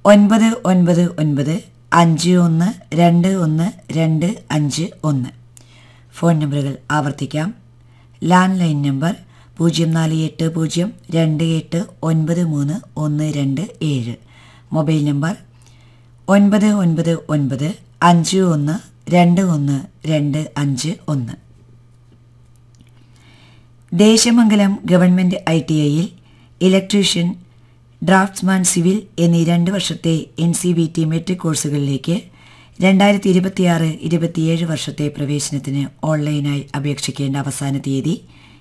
ഒൻപത് ഒൻപത് ഒൻപത് അഞ്ച് ഒന്ന് രണ്ട് ഒന്ന് രണ്ട് അഞ്ച് ഒന്ന് ഫോൺ നമ്പറുകൾ ആവർത്തിക്കാം ലാൻഡ് ലൈൻ നമ്പർ പൂജ്യം നാല് എട്ട് പൂജ്യം രണ്ട് എട്ട് ഒൻപത് മൂന്ന് ഒന്ന് രണ്ട് ഏഴ് മൊബൈൽ നമ്പർ ഒൻപത് ഒൻപത് ഒൻപത് അഞ്ച് ഒന്ന് രണ്ട് ഒന്ന് രണ്ട് അഞ്ച് ഒന്ന് ദേശമംഗലം ഗവൺമെൻറ് ഐ ടി ഐയിൽ ഇലക്ട്രീഷ്യൻ ഡ്രാഫ്റ്റ്സ്മാൻ സിവിൽ എന്നീ രണ്ട് വർഷത്തെ N C V T metric കോഴ്സുകളിലേക്ക് രണ്ടായിരത്തി ഇരുപത്തിയാറ് ഇരുപത്തിയേഴ് വർഷത്തെ പ്രവേശനത്തിന് ഓൺലൈനായി അപേക്ഷിക്കേണ്ട അവസാന തീയതി